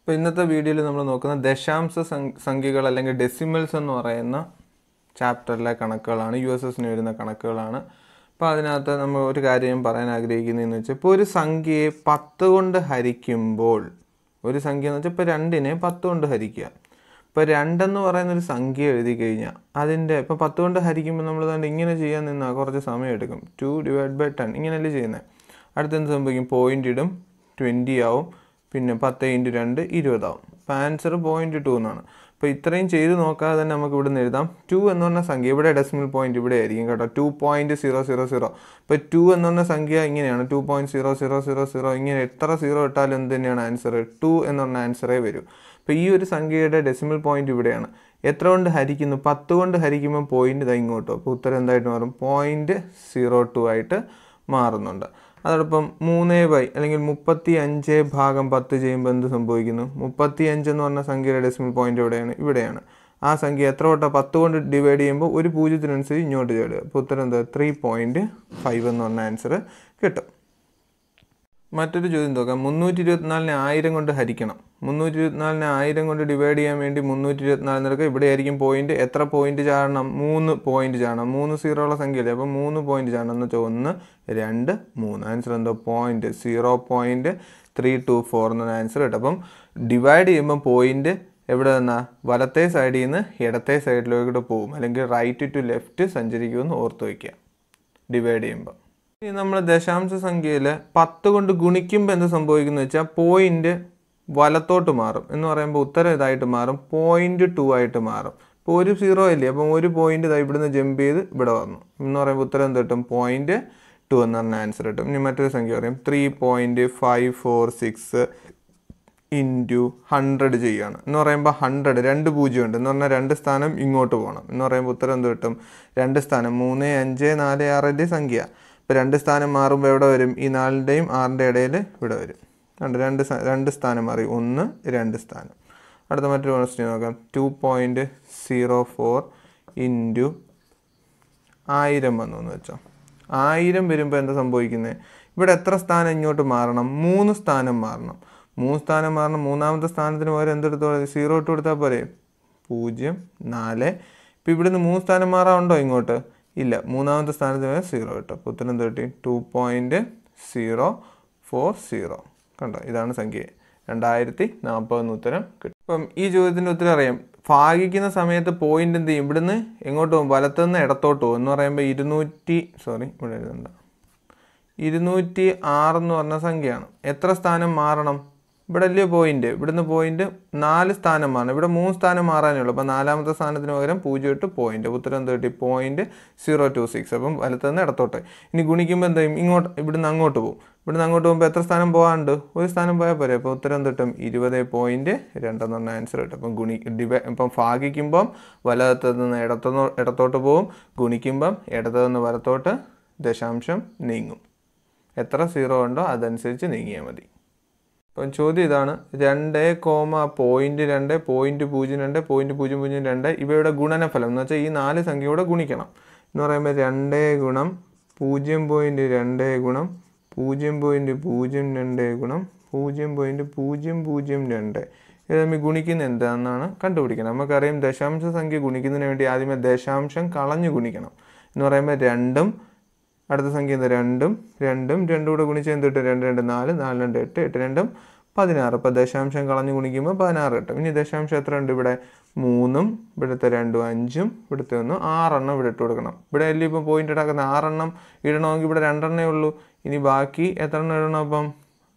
അപ്പോൾ ഇന്നത്തെ വീഡിയോയിൽ നമ്മൾ നോക്കുന്ന ദശാംശ സം- സംഖ്യകൾ അല്ലെങ്കിൽ ഡെസിമൽസ് എന്ന് പറയുന്ന ചാപ്റ്ററിലെ കണക്കുകളാണ് യു എസ് എസിന് വരുന്ന കണക്കുകളാണ് അപ്പോൾ അതിനകത്ത് നമ്മൾ ഒരു കാര്യം ഞാൻ പറയാൻ ആഗ്രഹിക്കുന്നതെന്ന് വെച്ചാൽ ഇപ്പോൾ ഒരു സംഖ്യയെ പത്ത് കൊണ്ട് ഹരിക്കുമ്പോൾ ഒരു സംഖ്യ എന്ന് വെച്ചാൽ ഇപ്പോൾ രണ്ടിനെ പത്ത് കൊണ്ട് ഹരിക്കുക ഇപ്പോൾ രണ്ടെന്ന് പറയുന്ന ഒരു സംഖ്യ എഴുതി കഴിഞ്ഞാൽ അതിൻ്റെ ഇപ്പോൾ പത്ത് കൊണ്ട് ഹരിക്കുമ്പോൾ നമ്മൾ തന്നെ ഇങ്ങനെ ചെയ്യാൻ നിന്നാൽ കുറച്ച് സമയം എടുക്കും ടു ഡിവൈഡ് ബൈ ടെൻ ഇങ്ങനെയല്ലേ ചെയ്യുന്നത് അടുത്ത് എന്ത് സംഭവിക്കും പോയിന്റ് ഇടും ട്വൻറ്റി ആവും പിന്നെ പത്ത് ഇൻറ്റു രണ്ട് ഇരുപതാവും അപ്പോൾ ആൻസർ പോയിന്റ് ടു എന്നാണ് അപ്പോൾ ഇത്രയും ചെയ്ത് നോക്കാതെ തന്നെ നമുക്ക് ഇവിടെ നിന്ന് എഴുതാം ടു എന്ന് പറഞ്ഞ സംഖ്യ ഇവിടെ ഡെസിമൽ പോയിന്റ് ഇവിടെ ആയിരിക്കും കേട്ടോ two point zero zero zero ഇപ്പോൾ ടു എന്ന് പറഞ്ഞ സംഖ്യ ഇങ്ങനെയാണ് two point zero zero zero zero ഇങ്ങനെ എത്ര സീറോ ഇട്ടാലും എന്ത് തന്നെയാണ് ആൻസർ ടു എന്ന് പറഞ്ഞ ആൻസറേ വരൂ അപ്പോൾ ഈ ഒരു സംഖ്യയുടെ ഡെസിമൽ പോയിന്റ് ഇവിടെയാണ് എത്ര കൊണ്ട് ഹരിക്കുന്നു പത്ത് കൊണ്ട് ഹരിക്കുമ്പോൾ പോയിന്റ് ഇതാ ഇങ്ങോട്ടോ അപ്പോൾ ഉത്തരം എന്തായിട്ട് മാറും പോയിന്റ് സീറോ ടു ആയിട്ട് മാറുന്നുണ്ട് അതോടൊപ്പം മൂന്ന് ബൈ അല്ലെങ്കിൽ മുപ്പത്തി അഞ്ച് ഭാഗം പത്ത് ചെയ്യുമ്പോൾ എന്ത് സംഭവിക്കുന്നു മുപ്പത്തി അഞ്ച് എന്ന് പറഞ്ഞ സംഖ്യയുടെ ഡെസിമൽ പോയിന്റ് എവിടെയാണ് ഇവിടെയാണ് ആ സംഖ്യ എത്ര വട്ടം പത്ത് കൊണ്ട് ഡിവൈഡ് ചെയ്യുമ്പോൾ ഒരു പൂജ്യത്തിനനുസരിച്ച് ഇങ്ങോട്ട് ചേടുക അപ്പോൾ ഉത്തരം എന്താ ത്രീ പോയിൻറ്റ് ഫൈവ് എന്ന് പറഞ്ഞ ആൻസർ കിട്ടും മറ്റൊരു ചോദ്യം നോക്കാം മുന്നൂറ്റി ഇരുപത്തിനാലിനെ ആയിരം കൊണ്ട് ഹരിക്കണം മുന്നൂറ്റി ഇരുപത്തിനാലിനെ ആയിരം കൊണ്ട് ഡിവൈഡ് ചെയ്യാൻ വേണ്ടി മുന്നൂറ്റി ഇരുപത്തിനാലിന് എടുക്കുക ഇവിടെ ആയിരിക്കും പോയിന്റ് എത്ര പോയിന്റ് ചാടണം മൂന്ന് പോയിന്റ് ചാടണം മൂന്ന് സീറോ ഉള്ള സംഖ്യയല്ലേ അപ്പോൾ മൂന്ന് പോയിന്റ് ചാടണം എന്ന് വെച്ചാൽ ഒന്ന് രണ്ട് മൂന്ന് ആൻസർ എന്തോ point zero point three two four എന്ന ആൻസർ കിട്ടും അപ്പം ഡിവൈഡ് ചെയ്യുമ്പോൾ പോയിന്റ് എവിടെ നിന്നാ വലത്തെ സൈഡിൽ നിന്ന് ഇടത്തെ സൈഡിലോട്ട് പോകും അല്ലെങ്കിൽ റൈറ്റ് ടു ലെഫ്റ്റ് സഞ്ചരിക്കുമെന്ന് ഓർത്ത് വയ്ക്കുക ഡിവൈഡ് ചെയ്യുമ്പോൾ ഇനി നമ്മൾ ദശാംശ സംഖ്യയിൽ പത്ത് കൊണ്ട് ഗുണിക്കുമ്പോൾ എന്ത് സംഭവിക്കുന്നു വെച്ചാൽ പോയിന്റ് വലത്തോട്ട് മാറും എന്ന് പറയുമ്പോൾ ഉത്തരം ഇതായിട്ട് മാറും പോയിന്റ് ടു ആയിട്ട് മാറും ഇപ്പോൾ ഒരു സീറോ ഇല്ലേ അപ്പം ഒരു പോയിന്റ് ഇതാ ഇവിടുന്ന് ജമ്പ് ചെയ്ത് ഇവിടെ വന്നു എന്ന് പറയുമ്പോൾ ഉത്തരം എന്ത് കിട്ടും പോയിന്റ് ടു എന്ന് പറഞ്ഞ ആൻസർ കിട്ടും ഇനി മറ്റൊരു സംഖ്യ പറയും three point five four six into hundred ചെയ്യുകയാണ് എന്ന് പറയുമ്പോൾ ഹൺഡ്രഡ് രണ്ട് പൂജ്യം ഉണ്ട് എന്ന് പറഞ്ഞാൽ രണ്ട് സ്ഥാനം ഇങ്ങോട്ട് പോകണം എന്ന് പറയുമ്പോൾ ഉത്തരം എന്ത് കിട്ടും രണ്ട് സ്ഥാനം മൂന്ന് അഞ്ച് നാല് ആറിൻ്റെ സംഖ്യ ഇപ്പോൾ രണ്ട് സ്ഥാനം മാറുമ്പോൾ എവിടെ വരും ഈ നാലിൻ്റെയും ആറിൻ്റെ ഇടയിൽ ഇവിടെ വരും രണ്ട് രണ്ട് സ്ഥാ- രണ്ട് സ്ഥാനം മാറി ഒന്ന് രണ്ട് സ്ഥാനം അടുത്ത മറ്റൊരു ക്വസ്റ്റ്യൻ നോക്കാം two point zero four into ആയിരം വന്നു എന്ന് വെച്ചോ ആയിരം വരുമ്പോൾ എന്താ സംഭവിക്കുന്നത് ഇവിടെ എത്ര സ്ഥാനം ഇങ്ങോട്ട് മാറണം മൂന്ന് സ്ഥാനം മാറണം മൂന്ന് സ്ഥാനം മാറണം മൂന്നാമത്തെ സ്ഥാനത്തിന് പകരം എന്തെടുത്തോ സീറോ ഇട്ട് കൊടുത്താൽ പോരെ പൂജ്യം നാല് ഇപ്പം ഇവിടുന്ന് മൂന്ന് സ്ഥാനം മാറാറുണ്ടോ ഇങ്ങോട്ട് ഇല്ല മൂന്നാമത്തെ സ്ഥാനത്തിന് പകരം സീറോ ഇട്ടു അപ്പോൾ ഉത്തരം എന്ത് കിട്ടി two point zero four zero കണ്ടോ ഇതാണ് സംഖ്യ രണ്ടായിരത്തി നാൽപ്പതെന്ന് ഉത്തരം കിട്ടും അപ്പം ഈ ചോദ്യത്തിൻ്റെ ഉത്തരം അറിയാം ഭാഗിക്കുന്ന സമയത്ത് പോയിന്റ് എന്ത് ചെയ്യും ഇവിടുന്ന് എങ്ങോട്ട് പോകും വലത്തുനിന്ന് ഇടത്തോട്ട് പോകും എന്ന് പറയുമ്പോൾ ഇരുന്നൂറ്റി സോറി ഇവിടെ എഴുതണ്ട ഇരുന്നൂറ്റി ആറെന്ന് പറഞ്ഞ സംഖ്യയാണ് എത്ര സ്ഥാനം മാറണം ഇവിടെ അല്ലേ പോയിന്റ് ഇവിടുന്ന് പോയിന്റ് നാല് സ്ഥാനം മാറണം ഇവിടെ മൂന്ന് സ്ഥാനം മാറാനേ ഉള്ളൂ അപ്പോൾ നാലാമത്തെ സ്ഥാനത്തിന് പകരം പൂജ്യം ഇട്ട് പോയിന്റ് ഉത്തരം എന്ത് കിട്ടി പോയിന്റ് സീറോ ടു സിക്സ് അപ്പം വലത്തുനിന്ന് ഇടത്തോട്ട് ഇനി ഗുണിക്കുമ്പോൾ എന്ത് ചെയ്യും ഇങ്ങോട്ട് ഇവിടുന്ന് അങ്ങോട്ട് പോകും ഇവിടുന്ന് അങ്ങോട്ട് പോകുമ്പോൾ എത്ര സ്ഥാനം പോകാനുണ്ട് ഒരു സ്ഥാനം പോയാൽ പോരെ അപ്പോൾ ഉത്തരം എന്ത് കിട്ടും ഇരുപത് പോയിന്റ് രണ്ടെന്ന് പറഞ്ഞ ആൻസർ കിട്ടും അപ്പം ഗുണി ഡിവൈ ഇപ്പം ഭാഗിക്കുമ്പം വലത്ത് നിന്ന് ഇടത്തുനിന്ന് ഇടത്തോട്ട് പോകും ഗുണിക്കുമ്പം ഇടത്തു നിന്ന് വലത്തോട്ട് ദശാംശം നീങ്ങും എത്ര സീറോ ഉണ്ടോ അതനുസരിച്ച് നീങ്ങിയാൽ മതി അപ്പം ചോദ്യം ഇതാണ് രണ്ട് കോമ പോയിന്റ് രണ്ട് പോയിന്റ് പൂജ്യം രണ്ട് പോയിന്റ് പൂജ്യം പൂജ്യം രണ്ട് ഇവയുടെ ഗുണനഫലം എന്ന് വെച്ചാൽ ഈ നാല് സംഖ്യയോടെ ഗുണിക്കണം എന്ന് പറയുമ്പോൾ രണ്ട് ഗുണം പൂജ്യം പോയിന്റ് രണ്ട് ഗുണം പൂജ്യം പോയിന്റ് പൂജ്യം രണ്ട് ഗുണം പൂജ്യം പോയിന്റ് പൂജ്യം പൂജ്യം രണ്ട് ഇത് തമ്മിൽ ഗുണിക്കുന്നത് എന്താണെന്നാണ് കണ്ടുപിടിക്കണം നമുക്കറിയാം ദശാംശ സംഖ്യ ഗുണിക്കുന്നതിന് വേണ്ടി ആദ്യമേ ദശാംശം കളഞ്ഞു ഗുണിക്കണം എന്ന് പറയുമ്പോൾ രണ്ടും അടുത്ത സംഖ്യ എന്താ രണ്ടും രണ്ടും രണ്ടും കൂടെ ഗുണിച്ച് എന്ത് കിട്ടും രണ്ട് രണ്ട് നാല് നാല് രണ്ട് എട്ട് എട്ട് രണ്ടും പതിനാറ് ഇപ്പോൾ ദശാംശം കളഞ്ഞ് ഗുണിക്കുമ്പോൾ പതിനാറ് കിട്ടും ഇനി ദശാംശം എത്ര ഉണ്ട് ഇവിടെ മൂന്നും ഇവിടുത്തെ രണ്ടും അഞ്ചും ഇവിടുത്തെ ഒന്ന് ആറെണ്ണം ഇവിടെ ഇട്ട് കൊടുക്കണം ഇവിടെ അല്ലേ ഇപ്പം പോയിന്റ് ഇടാക്കുന്ന ആറെണ്ണം ഇടണമെങ്കിൽ ഇവിടെ രണ്ടെണ്ണേ ഉള്ളൂ ഇനി ബാക്കി എത്ര എണ്ണം ഇടണം അപ്പം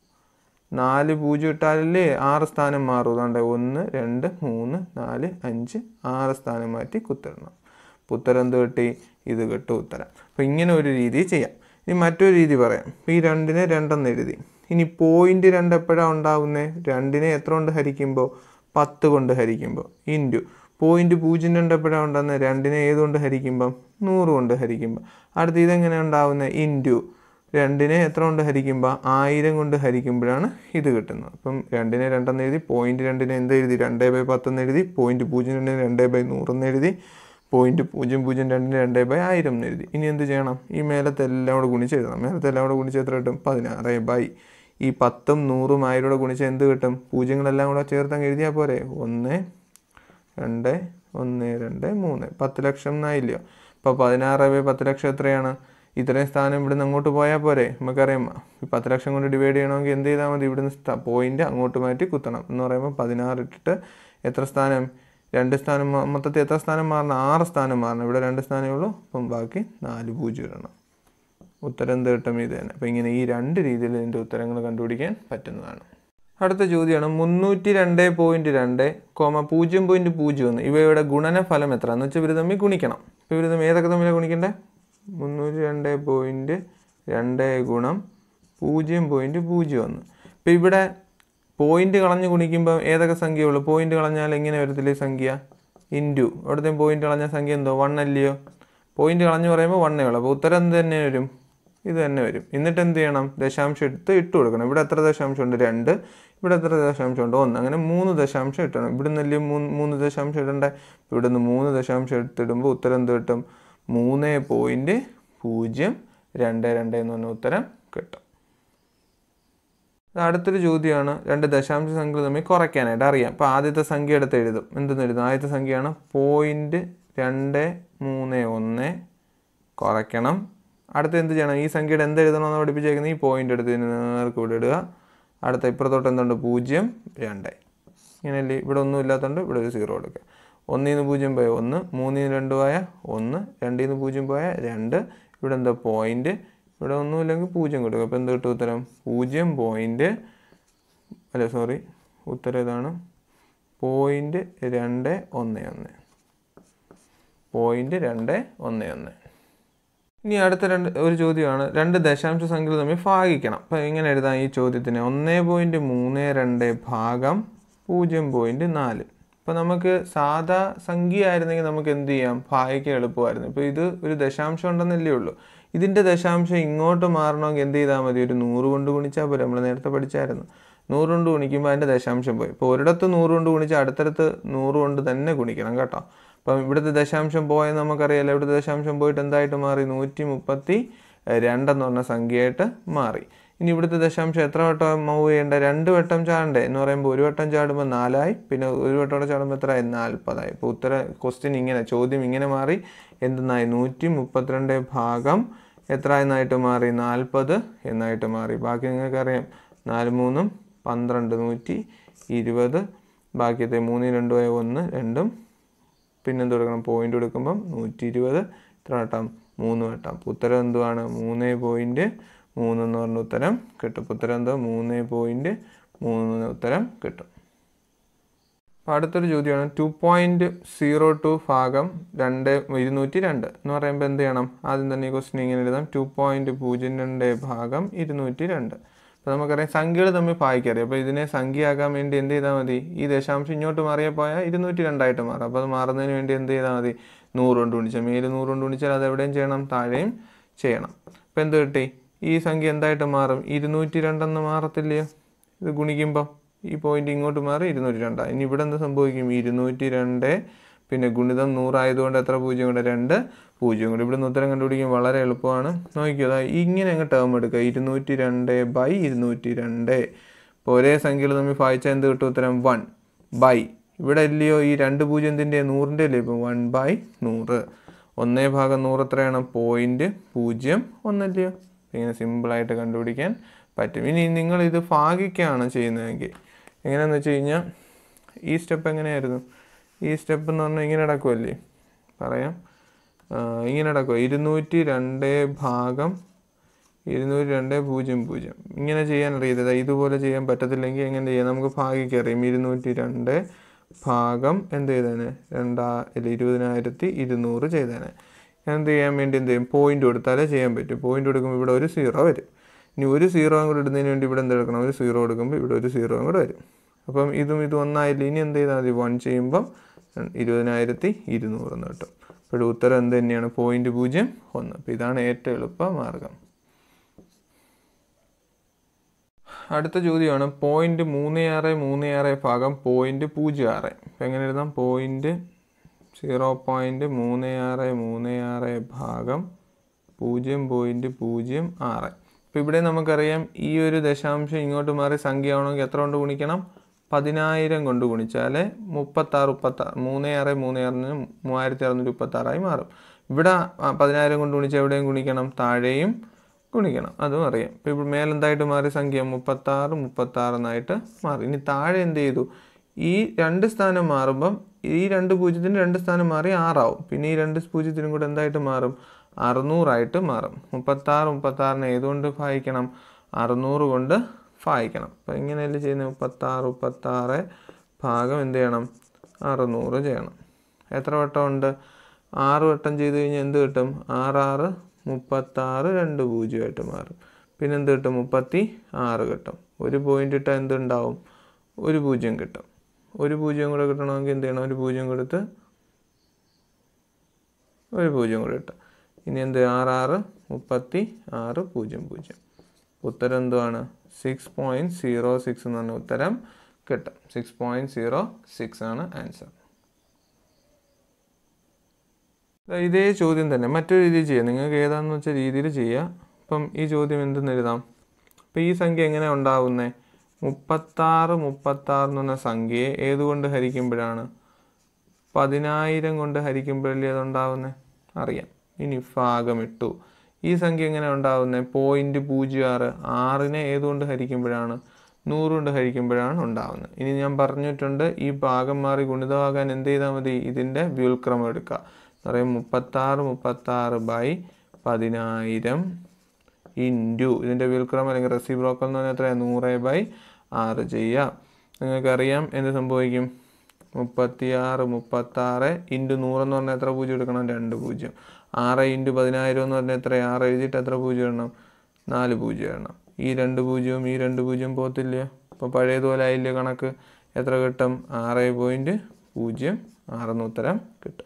നാല് പൂജ്യം ഇട്ടാലല്ലേ ആറ് സ്ഥാനം മാറും അതുകൊണ്ട് ഒന്ന് രണ്ട് മൂന്ന് നാല് അഞ്ച് ആറ് സ്ഥാനം മാറ്റി കുത്തിടണം അപ്പോൾ ഉത്തരം എന്ത് കിട്ടി ഇത് കിട്ടും ഉത്തരം അപ്പോൾ ഇങ്ങനെ ഒരു രീതി ചെയ്യാം ഇനി മറ്റൊരു രീതി പറയാം ഈ രണ്ടിനെ രണ്ടെന്ന് എഴുതി ഇനി പോയിന്റ് രണ്ട് എപ്പോഴാണ് ഉണ്ടാവുന്നത് രണ്ടിനെ എത്ര കൊണ്ട് ഹരിക്കുമ്പോൾ പത്ത് കൊണ്ട് ഹരിക്കുമ്പോൾ ഇൻറ്റു പോയിന്റ് പൂജ്യം രണ്ട് എപ്പോഴാണ് ഉണ്ടാകുന്നത് രണ്ടിനെ ഏതുകൊണ്ട് ഹരിക്കുമ്പം നൂറ് കൊണ്ട് ഹരിക്കുമ്പോൾ അടുത്ത് ഇതെങ്ങനെ ഉണ്ടാവുന്നത് ഇൻറ്റു രണ്ടിനെ എത്ര കൊണ്ട് ഹരിക്കുമ്പോൾ ആയിരം കൊണ്ട് ഹരിക്കുമ്പോഴാണ് ഇത് കിട്ടുന്നത് അപ്പം രണ്ടിനെ രണ്ടെന്ന് എഴുതി പോയിന്റ് രണ്ടിനെ എന്ത് എഴുതി രണ്ട് ബൈ പത്തെന്ന് എഴുതി പോയിന്റ് പൂജ്യം രണ്ടിന് രണ്ട് ബൈ നൂറെന്ന് എഴുതി പോയിന്റ് പൂജ്യം പൂജ്യം രണ്ടിന് രണ്ട് ബൈ ആയിരം എന്ന് എഴുതി ഇനി എന്ത് ചെയ്യണം ഈ മേലത്തെ എല്ലാം കൂടെ ഗുണിച്ച് എഴുതണം മേലത്തെ എല്ലാം കൂടെ ഗുണിച്ച് എത്ര കിട്ടും പതിനാറ് ബൈ ഈ പത്തും നൂറും ആയിരം കൂടെ ഗുണിച്ച് എന്ത് കിട്ടും പൂജ്യങ്ങളെല്ലാം കൂടെ ചേർത്ത് അങ്ങ് എഴുതിയാൽ പോരെ ഒന്ന് രണ്ട് ഒന്ന് രണ്ട് മൂന്ന് പത്ത് ലക്ഷം എന്നായില്ലയോ ഇപ്പോൾ പതിനാറ് ബൈ പത്ത് ലക്ഷം എത്രയാണ് ഇത്രയും സ്ഥാനം ഇവിടുന്ന് അങ്ങോട്ട് പോയാൽ പോരെ നമുക്കറിയാം ഈ പത്ത് ലക്ഷം കൊണ്ട് ഡിവൈഡ് ചെയ്യണമെങ്കിൽ എന്ത് ചെയ്താൽ മതി ഇവിടുന്ന് പോയിന്റ് അങ്ങോട്ട് മാറ്റി കുത്തണം എന്ന് പറയുമ്പോൾ പതിനാറ് ഇട്ടിട്ട് എത്ര സ്ഥാനം രണ്ട് സ്ഥാനം മാ- മൊത്തത്തിൽ എത്ര സ്ഥാനം മാറണം ആറ് സ്ഥാനം മാറണം ഇവിടെ രണ്ട് സ്ഥാനമേ ഉള്ളൂ അപ്പം ബാക്കി നാല് പൂജ്യം ഇടണം ഉത്തരം എന്ത് കിട്ടും ഇത് തന്നെ അപ്പം ഇങ്ങനെ ഈ രണ്ട് രീതിയിൽ ഇതിൻ്റെ ഉത്തരങ്ങൾ കണ്ടുപിടിക്കാൻ പറ്റുന്നതാണ് അടുത്ത ചോദ്യമാണ് മുന്നൂറ്റി രണ്ട് പോയിന്റ് രണ്ട് കോമ പൂജ്യം പോയിന്റ് പൂജ്യം ഒന്ന് ഇവയുടെ ഗുണനഫലം എത്ര എന്ന് വെച്ചാൽ ഇവർ തമ്മിൽ ഗുണിക്കണം ഇപ്പോൾ ഇവർ തമ്മിൽ ഏതൊക്കെ തമ്മിലാണ് ഗുണിക്കണ്ടേ മുന്നൂറ്റി രണ്ട് പോയിന്റ് രണ്ട് ഗുണം പൂജ്യം പോയിന്റ് പൂജ്യം ഒന്ന് ഇപ്പോൾ ഇവിടെ പോയിന്റ് കളഞ്ഞ് ഗുണിക്കുമ്പോൾ ഏതൊക്കെ സംഖ്യയുള്ളൂ പോയിന്റ് കളഞ്ഞാൽ എങ്ങനെ വരത്തില്ല ഈ സംഖ്യ ഇൻറ്റു അവിടുത്തെ പോയിന്റ് കളഞ്ഞ സംഖ്യ എന്തോ വൺ അല്ലയോ പോയിന്റ് കളഞ്ഞ് പറയുമ്പോൾ വണ്ണേ ഉള്ളൂ അപ്പോൾ ഉത്തരം എന്ത് തന്നെ വരും ഇത് തന്നെ വരും എന്നിട്ട് എന്ത് ചെയ്യണം ദശാംശം എടുത്ത് ഇട്ട് കൊടുക്കണം ഇവിടെ എത്ര ദശാംശം ഉണ്ട് രണ്ട് ഇവിടെ എത്ര ദശാംശം ഉണ്ട് ഒന്ന് അങ്ങനെ മൂന്ന് ദശാംശം ഇട്ടണം ഇവിടെ നിന്നല്ലേ മൂന്ന് മൂന്ന് ദശാംശം ഇടണ്ടേ ഇവിടെ നിന്ന് മൂന്ന് ദശാംശം എടുത്തിടുമ്പോൾ ഉത്തരം എന്ത് കിട്ടും മൂന്ന് പോയിന്റ് പൂജ്യം രണ്ട് രണ്ട് എന്ന് പറഞ്ഞ ഉത്തരം കിട്ടും അടുത്തൊരു ചോദ്യമാണ് രണ്ട് ദശാംശ സംഖ്യകൾ തമ്മിൽ കുറയ്ക്കാനായിട്ട് അറിയാം അപ്പോൾ ആദ്യത്തെ സംഖ്യ എടുത്ത് എഴുതും എന്തെന്ന് എഴുതും ആദ്യത്തെ സംഖ്യയാണ് പോയിന്റ് രണ്ട് മൂന്ന് ഒന്ന് കുറയ്ക്കണം അടുത്ത എന്ത് ചെയ്യണം ഈ സംഖ്യയുടെ എന്ത് എഴുതണമെന്ന് പഠിപ്പിച്ചേക്കുന്നത് ഈ പോയിന്റ് എടുത്ത് ഇതിന് നേർക്ക് ഇവിടെ ഇടുക അടുത്ത ഇപ്പുറത്തോട്ട് എന്തുണ്ട് പൂജ്യം രണ്ട് ഇങ്ങനെയല്ലേ ഇവിടെ ഒന്നും ഇല്ലാത്തതുകൊണ്ട് ഇവിടെ ഒരു സീറോ എടുക്കുക ഒന്നിൽ നിന്ന് പൂജ്യം പോയ ഒന്ന് മൂന്നിൽ നിന്ന് രണ്ട് പോയ ഒന്ന് രണ്ടിൽ നിന്ന് പൂജ്യം പോയ രണ്ട് ഇവിടെ എന്താ പോയിന്റ് ഇവിടെ ഒന്നുമില്ലെങ്കിൽ പൂജ്യം കൊടുക്കുക അപ്പോൾ എന്ത് കിട്ടും ഉത്തരം പൂജ്യം പോയിന്റ് അല്ല സോറി ഉത്തരം ഇതാണ് പോയിന്റ് രണ്ട് ഒന്ന് ഒന്ന് പോയിന്റ് രണ്ട് ഒന്ന് ഒന്ന് ഇനി അടുത്ത രണ്ട് ഒരു ചോദ്യമാണ് രണ്ട് ദശാംശ സംഖ്യകൾ തമ്മിൽ ഭാഗിക്കണം അപ്പം എങ്ങനെ എഴുതാം ഈ ചോദ്യത്തിന് ഒന്ന് പോയിന്റ് മൂന്ന് രണ്ട് ഭാഗം പൂജ്യം പോയിന്റ് നാല് അപ്പോൾ നമുക്ക് സാധാ സംഖ്യ ആയിരുന്നെങ്കിൽ നമുക്ക് എന്ത് ചെയ്യാം ഭാഗിക്കാൻ എളുപ്പമായിരുന്നു ഇപ്പോൾ ഇത് ഒരു ദശാംശം ഉണ്ടെന്നല്ലേ ഉള്ളൂ ഇതിൻ്റെ ദശാംശം ഇങ്ങോട്ട് മാറണമെങ്കിൽ എന്ത് ചെയ്താൽ മതി ഒരു നൂറ് കൊണ്ട് ഗുണിച്ചാൽ പോരെ നമ്മൾ നേരത്തെ പഠിച്ചായിരുന്നു നൂറ് കൊണ്ട് ഗുണിക്കുമ്പോൾ അതിൻ്റെ ദശാംശം പോയി ഇപ്പോൾ ഒരിടത്ത് നൂറ് കൊണ്ട് ഗുണിച്ചാൽ അടുത്തടുത്ത് നൂറ് കൊണ്ട് തന്നെ ഗുണിക്കണം കേട്ടോ അപ്പം ഇവിടുത്തെ ദശാംശം പോയെന്ന് നമുക്കറിയാലോ ഇവിടുത്തെ ദശാംശം പോയിട്ട് എന്തായിട്ട് മാറി നൂറ്റി മുപ്പത്തി രണ്ടെന്ന് പറഞ്ഞ സംഖ്യയായിട്ട് മാറി ഇനി ഇവിടുത്തെ ദശാംശം എത്ര വട്ടം മൂവ് ചെയ്യേണ്ട രണ്ട് വട്ടം ചാടണ്ടേ എന്ന് പറയുമ്പോൾ ഒരു വട്ടം ചാടുമ്പോൾ നാലായി പിന്നെ ഒരു വട്ടം കൂടെ ചാടുമ്പോൾ എത്രയായി നാൽപ്പതായി ഇപ്പോൾ ഉത്തര ക്വസ്റ്റ്യൻ ഇങ്ങനെ ചോദ്യം ഇങ്ങനെ മാറി എന്തെന്നായി നൂറ്റി മുപ്പത്തിരണ്ട് ഭാഗം എത്ര എന്നായിട്ട് മാറി നാൽപ്പത് എന്നായിട്ട് മാറി ബാക്കി നിങ്ങൾക്കറിയാം നാല് മൂന്നും പന്ത്രണ്ട് നൂറ്റി ഇരുപത് ബാക്കിയത്തെ മൂന്ന് രണ്ടുമായ ഒന്ന് രണ്ടും പിന്നെന്ത് കൊടുക്കണം പോയിന്റ് കൊടുക്കുമ്പം നൂറ്റി ഇരുപത് എത്ര വട്ടം മൂന്ന് വട്ടം അപ്പോൾ ഉത്തരം എന്തുവാണ് മൂന്ന് പോയിന്റ് മൂന്ന് എന്ന് പറഞ്ഞ ഉത്തരം കിട്ടും അപ്പോൾ ഉത്തരം എന്തോ മൂന്ന് പോയിന്റ് മൂന്ന് എന്ന ഉത്തരം കിട്ടും അപ്പോൾ അടുത്തൊരു ചോദ്യമാണ് ടു പോയിന്റ് സീറോ ടു ഭാഗം രണ്ട് ഇരുന്നൂറ്റി രണ്ട് എന്ന് പറയുമ്പോൾ എന്ത് ചെയ്യണം ആദ്യം തന്നെ ഈ ക്വസ്റ്റ്യൻ ഇങ്ങനെ എഴുതാം ടു പോയിന്റ് പൂജ്യം രണ്ട് ഭാഗം ഇരുന്നൂറ്റി രണ്ട് അപ്പോൾ നമുക്കറിയാം സംഖ്യകൾ തമ്മിൽ ഭാഗിക്കറിയാം അപ്പോൾ ഇതിനെ സംഖ്യയാക്കാൻ വേണ്ടി എന്ത് ചെയ്താൽ മതി ഈ ദശാംശം ഇങ്ങോട്ട് മാറിയാൽ പോയാൽ ഇരുന്നൂറ്റി രണ്ടായിട്ട് മാറും അപ്പോൾ അത് മാറുന്നതിന് വേണ്ടി എന്ത് ചെയ്താൽ മതി നൂറ് കൊണ്ട് ഗുണിച്ചാൽ മേല് നൂറ് കൊണ്ട് ഗുണിച്ചാൽ അത് എവിടെയും ചെയ്യണം താഴെയും ചെയ്യണം അപ്പോൾ എന്ത് കിട്ടി ഈ സംഖ്യ എന്തായിട്ട് മാറും ഇരുന്നൂറ്റി രണ്ടെന്ന് മാറത്തില്ലയോ ഇത് ഗുണിക്കുമ്പോൾ ഈ പോയിന്റ് ഇങ്ങോട്ട് മാറി ഇരുന്നൂറ്റി രണ്ടാണ് ഇനി ഇവിടെ എന്ത് സംഭവിക്കും ഇരുന്നൂറ്റി രണ്ട് പിന്നെ ഗുണിതം നൂറായതുകൊണ്ട് എത്ര പൂജ്യം കൂടെ രണ്ട് പൂജ്യം കൂടെ ഇവിടുന്ന് ഉത്തരം കണ്ടുപിടിക്കാൻ വളരെ എളുപ്പമാണ് നോക്കിയോ അതാ ഇങ്ങനെ അങ്ങ് ടേം എടുക്കുക ഇരുന്നൂറ്റി രണ്ട് ബൈ ഇരുന്നൂറ്റി രണ്ട് ഇപ്പോൾ ഒരേ സംഖ്യകൾ തമ്മിൽ വായിച്ചാൽ എന്ത് കിട്ടും ഉത്തരം വൺ ബൈ ഇവിടെ ഇല്ലയോ ഈ രണ്ട് പൂജ്യം എന്തിൻ്റെ നൂറിൻ്റെ അല്ലേ ഇപ്പം വൺ ബൈ നൂറ് ഒന്നേ ഭാഗം നൂറ് എത്രയാണ് പോയിന്റ് പൂജ്യം ഒന്നല്ലയോ ഇങ്ങനെ സിമ്പിളായിട്ട് കണ്ടുപിടിക്കാൻ പറ്റും ഇനി നിങ്ങൾ ഇത് ഭാഗിക്കുകയാണ് ചെയ്യുന്നതെങ്കിൽ എങ്ങനെയാണെന്ന് വെച്ച് കഴിഞ്ഞാൽ ഈ സ്റ്റെപ്പ് എങ്ങനെയായിരുന്നു ഈ സ്റ്റെപ്പ് എന്ന് പറഞ്ഞാൽ ഇങ്ങനെ നടക്കുമല്ലേ പറയാം ആ, ഇങ്ങനെ നടക്കുക ഇരുന്നൂറ്റി രണ്ട് ഭാഗം ഇരുന്നൂറ്റി രണ്ട് പൂജ്യം പൂജ്യം ഇങ്ങനെ ചെയ്യാൻ അറിയരുത് ഇതുപോലെ ചെയ്യാൻ പറ്റത്തില്ലെങ്കിൽ എങ്ങനെ ചെയ്യാം നമുക്ക് ഭാഗിക്കറിയാം ഇരുന്നൂറ്റി രണ്ട് ഭാഗം എന്ത് ചെയ്തേനെ രണ്ടാ അല്ല ഇരുപതിനായിരത്തി ഇരുന്നൂറ് ചെയ്തേനെ എന്ത് ചെയ്യാൻ വേണ്ടി എന്ത് ചെയ്യും പോയിന്റ് കൊടുത്താലേ ചെയ്യാൻ പറ്റും പോയിന്റ് കൊടുക്കുമ്പോൾ ഇവിടെ ഒരു സീറോ വരും ഇനി ഒരു സീറോ കൂടെ ഇടുന്നതിന് വേണ്ടി ഇവിടെ എന്ത് എടുക്കണം ഒരു സീറോ കൊടുക്കുമ്പോൾ ഇവിടെ ഒരു സീറോ കൂടെ വരും അപ്പം ഇതും ഇതും ഒന്നായില്ല ഇനി എന്ത് ചെയ്താൽ മതി വൺ ചെയ്യുമ്പം ഇരുപതിനായിരത്തി ഇരുന്നൂറ് എന്ന് കിട്ടും അപ്പോൾ ഉത്തരം എന്ത് തന്നെയാണ് പോയിന്റ് പൂജ്യം ഒന്ന് അപ്പോൾ ഇതാണ് ഏറ്റവും എളുപ്പ മാർഗം അടുത്ത ചോദ്യമാണ് പോയിന്റ് മൂന്ന് ആറ് മൂന്ന് ആറ് ഭാഗം പോയിന്റ് പൂജ്യം ആറ് അപ്പം എങ്ങനെ എഴുതാം പോയിന്റ് സീറോ പോയിന്റ് മൂന്ന് ആറ് മൂന്ന് ആറ് ഭാഗം പൂജ്യം പോയിന്റ് പൂജ്യം ആറ് അപ്പോൾ ഇവിടെ നമുക്കറിയാം ഈ ഒരു ദശാംശം ഇങ്ങോട്ട് മാറി സംഖ്യ ആവണമെങ്കിൽ എത്ര കൊണ്ട് ഗുണിക്കണം പതിനായിരം കൊണ്ട് ഗുണിച്ചാൽ മുപ്പത്താറ് മുപ്പത്താറ് മൂന്ന് ആറ് മൂന്ന് ആറിന് മൂവായിരത്തി അറുന്നൂറ്റി മുപ്പത്താറായി മാറും ഇവിടെ ആ പതിനായിരം കൊണ്ട് ഗുണിച്ചാൽ എവിടെയും ഗുണിക്കണം താഴെയും ഗുണിക്കണം അതും അറിയാം ഇപ്പോൾ ഇവിടെ മേലെന്തായിട്ട് മാറി സംഖ്യ മുപ്പത്താറ് മുപ്പത്താറ് എന്നായിട്ട് മാറി ഇനി താഴെ എന്ത് ചെയ്തു ഈ രണ്ട് സ്ഥാനം മാറുമ്പം ഈ രണ്ട് പൂജ്യത്തിന് രണ്ട് സ്ഥാനം മാറി ആറാവും പിന്നെ ഈ രണ്ട് പൂജ്യത്തിനും കൂടെ എന്തായിട്ട് മാറും അറുന്നൂറായിട്ട് മാറും മുപ്പത്താറ് മുപ്പത്താറിനെ ഏതുകൊണ്ട് ഭാഗിക്കണം അറുന്നൂറ് കൊണ്ട് ഭാഗിക്കണം അപ്പോൾ ഇങ്ങനെയല്ലേ ചെയ്യുന്നത് മുപ്പത്താറ് മുപ്പത്താറ് ഭാഗം എന്ത് ചെയ്യണം അറുന്നൂറ് ചെയ്യണം എത്ര വട്ടം ഉണ്ട് ആറ് വട്ടം ചെയ്ത് കഴിഞ്ഞാൽ എന്ത് കിട്ടും ആറാറ് മുപ്പത്താറ് രണ്ട് പൂജ്യമായിട്ട് മാറും പിന്നെ എന്ത് കിട്ടും മുപ്പത്തി ആറ് കിട്ടും ഒരു പോയിന്റ് ഇട്ടാൽ എന്തുണ്ടാവും ഒരു പൂജ്യം കിട്ടും ഒരു പൂജ്യം കൂടെ കിട്ടണമെങ്കിൽ എന്ത് ചെയ്യണം ഒരു പൂജ്യം കൊടുത്ത് ഒരു പൂജ്യം കൂടെ ഇട്ട് ഇനി എന്ത് ആറാറ് മുപ്പത്തി ആറ് പൂജ്യം പൂജ്യം ഉത്തരം എന്തുവാണ് സിക്സ് പോയിൻറ്റ് സീറോ സിക്സ് എന്ന് പറഞ്ഞ ഉത്തരം കിട്ടും സിക്സ് പോയിൻറ്റ് സീറോ സിക്സ് ആണ് ആൻസർ ഇതേ ചോദ്യം തന്നെ മറ്റൊരു രീതിയിൽ ചെയ്യാം നിങ്ങൾക്ക് ഏതാണെന്ന് വെച്ച രീതിയിൽ ചെയ്യുക അപ്പം ഈ ചോദ്യം എന്തെന്ന് എഴുതാം അപ്പം ഈ സംഖ്യ എങ്ങനെ ഉണ്ടാകുന്നത് മുപ്പത്താറ് മുപ്പത്താറ് എന്ന് പറഞ്ഞ സംഖ്യയെ ഏതുകൊണ്ട് ഹരിക്കുമ്പോഴാണ് പതിനായിരം കൊണ്ട് ഹരിക്കുമ്പോഴല്ലേ അതുണ്ടാവുന്നത് അറിയാം ഇനി ഭാഗം ഇട്ടു ഈ സംഖ്യ എങ്ങനെ ഉണ്ടാവുന്നത് പോയിന്റ് പൂജ്യം ആറ് ആറിനെ ഏതുകൊണ്ട് ഹരിക്കുമ്പോഴാണ് നൂറ് കൊണ്ട് ഹരിക്കുമ്പോഴാണ് ഉണ്ടാവുന്നത് ഇനി ഞാൻ പറഞ്ഞിട്ടുണ്ട് ഈ ഭാഗം മാറി ഗുണിതമാകാൻ എന്ത് ചെയ്താൽ മതി ഇതിൻ്റെ വ്യുൽക്രമം എടുക്കുക എന്ന് പറയും മുപ്പത്താറ് മുപ്പത്താറ് ബൈ പതിനായിരം ഇൻറ്റു ഇതിൻ്റെ വ്യുൽക്രമം അല്ലെങ്കിൽ റെസിപ്രോക്കൽ എന്ന് പറഞ്ഞാൽ എത്രയാണ് നൂറ് ബൈ ആറ് ചെയ്യുക നിങ്ങൾക്കറിയാം എന്ത് സംഭവിക്കും മുപ്പത്തിയാറ് മുപ്പത്താറ് ഇൻറ്റു നൂറെന്ന് പറഞ്ഞാൽ എത്ര പൂജ്യം എടുക്കണം രണ്ട് പൂജ്യം ആറ് ഇൻറ്റു പതിനായിരം എന്ന് പറഞ്ഞാൽ എത്ര ആറ് എഴുതിയിട്ട് എത്ര പൂജ്യം ഇടണം നാല് പൂജ്യം ഇടണം ഈ രണ്ട് പൂജ്യവും ഈ രണ്ട് പൂജ്യം പോകത്തില്ല അപ്പോൾ പഴയതുപോലെ ആയില്ലേ കണക്ക് എത്ര കിട്ടും ആറ് പോയിൻറ്റ് പൂജ്യം ആറെന്ന് ഉത്തരം കിട്ടും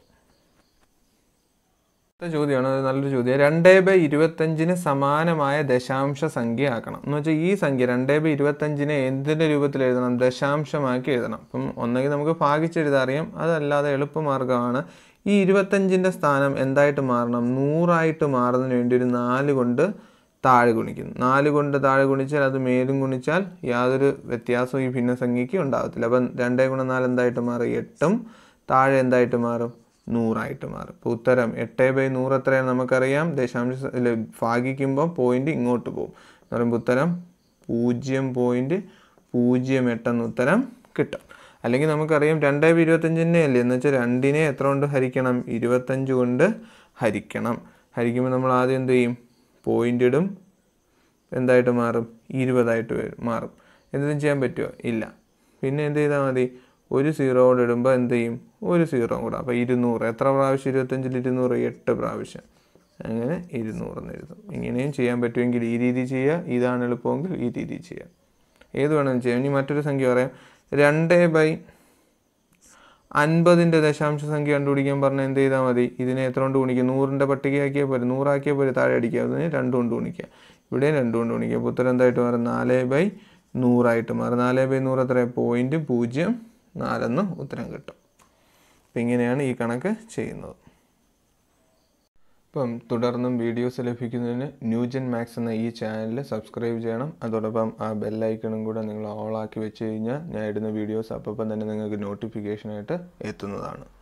അടുത്ത ചോദ്യമാണ് അത് നല്ലൊരു ചോദ്യം രണ്ട് ബൈ ഇരുപത്തഞ്ചിന് സമാനമായ ദശാംശ സംഖ്യ ആക്കണം എന്ന് വെച്ചാൽ ഈ സംഖ്യ രണ്ട് ബൈ ഇരുപത്തഞ്ചിനെ എന്തിൻ്റെ രൂപത്തിൽ എഴുതണം ദശാംശമാക്കി എഴുതണം അപ്പം ഒന്നെങ്കിൽ നമുക്ക് ഭാഗിച്ചെഴുതാൻ അറിയാം അതല്ലാതെ എളുപ്പമാർഗ്ഗമാണ് ഈ ഇരുപത്തഞ്ചിൻ്റെ സ്ഥാനം എന്തായിട്ട് മാറണം നൂറായിട്ട് മാറുന്നതിന് വേണ്ടി ഒരു നാല് കൊണ്ട് താഴെ ഗുണിക്കുന്നു നാല് കൊണ്ട് താഴെ ഗുണിച്ചാൽ അത് മേലും ഗുണിച്ചാൽ യാതൊരു വ്യത്യാസവും ഈ ഭിന്നസംഖ്യയ്ക്ക് ഉണ്ടാകത്തില്ല അപ്പം രണ്ടേ ഗുണം നാല് എന്തായിട്ട് മാറും എട്ടും താഴെ എന്തായിട്ട് മാറും നൂറായിട്ട് മാറും ഇപ്പോൾ ഉത്തരം എട്ട് ബൈ നൂറ് എത്രയാണ് നമുക്കറിയാം ദശാംശ അല്ല, ഭാഗിക്കുമ്പോൾ പോയിന്റ് ഇങ്ങോട്ട് പോകും എന്ന് പറയുമ്പോൾ ഉത്തരം പൂജ്യം പോയിന്റ് പൂജ്യം എട്ടെന്ന് ഉത്തരം കിട്ടും അല്ലെങ്കിൽ നമുക്കറിയാം രണ്ടേ ബൈ ഇരുപത്തഞ്ചിനെ അല്ലേ എന്ന് വെച്ചാൽ രണ്ടിനെ എത്ര കൊണ്ട് ഹരിക്കണം ഇരുപത്തഞ്ച് കൊണ്ട് ഹരിക്കണം ഹരിക്കുമ്പോൾ നമ്മൾ ആദ്യം എന്ത് ചെയ്യും പോയിന്റ് ഇടും എന്തായിട്ട് മാറും ഇരുപതായിട്ട് വരും മാറും എന്തെങ്കിലും ചെയ്യാൻ പറ്റുമോ ഇല്ല പിന്നെ എന്ത് ചെയ്താൽ മതി ഒരു സീറോ കൂടെ ഇടുമ്പോൾ എന്ത് ചെയ്യും ഒരു സീറോ കൂടെ അപ്പോൾ ഇരുന്നൂറ് എത്ര പ്രാവശ്യം ഇരുപത്തഞ്ചിൽ ഇരുന്നൂറ് എട്ട് പ്രാവശ്യം അങ്ങനെ ഇരുന്നൂറെന്ന് എഴുതും ഇങ്ങനെയും ചെയ്യാൻ പറ്റുമെങ്കിൽ ഈ രീതി ചെയ്യുക ഇതാണ് എളുപ്പമെങ്കിൽ ഈ രീതി ചെയ്യുക ഏത് വേണമെങ്കിലും ചെയ്യാം ഇനി മറ്റൊരു സംഖ്യ പറയാം രണ്ട് ബൈ അൻപതിൻ്റെ ദശാംശ സംഖ്യ കണ്ടുപിടിക്കാൻ പറഞ്ഞാൽ എന്ത് ചെയ്താൽ മതി ഇതിനെ എത്ര കൊണ്ട് ഗുണിക്കുക നൂറിൻ്റെ പട്ടികയാക്കിയാൽ പോരെ നൂറാക്കിയാൽ പോരെ താഴെ അടിക്കുക അതിന് രണ്ട് കൊണ്ട് ഗുണിക്കുക ഇവിടെ രണ്ട് കൊണ്ട് ഗുണിക്കുക അപ്പോൾ ഉത്തരം എന്തായിട്ട് മാറും നാല് ബൈ നൂറായിട്ട് മാറും നാല് ബൈ നൂറ് എത്ര പോയിൻറ്റ് പൂജ്യം നാലെന്ന് ഉത്തരം കിട്ടും അപ്പം ഇങ്ങനെയാണ് ഈ കണക്ക് ചെയ്യുന്നത് അപ്പം തുടർന്നും വീഡിയോസ് ലഭിക്കുന്നതിന് ന്യൂജൻ മാക്സ് എന്ന ഈ ചാനൽ സബ്സ്ക്രൈബ് ചെയ്യണം അതോടൊപ്പം ആ ബെല്ലൈക്കണും കൂടെ നിങ്ങൾ ഓളാക്കി വെച്ച് കഴിഞ്ഞാൽ ഞാൻ ഇടുന്ന വീഡിയോസ് അപ്പം തന്നെ നിങ്ങൾക്ക് നോട്ടിഫിക്കേഷനായിട്ട് എത്തുന്നതാണ്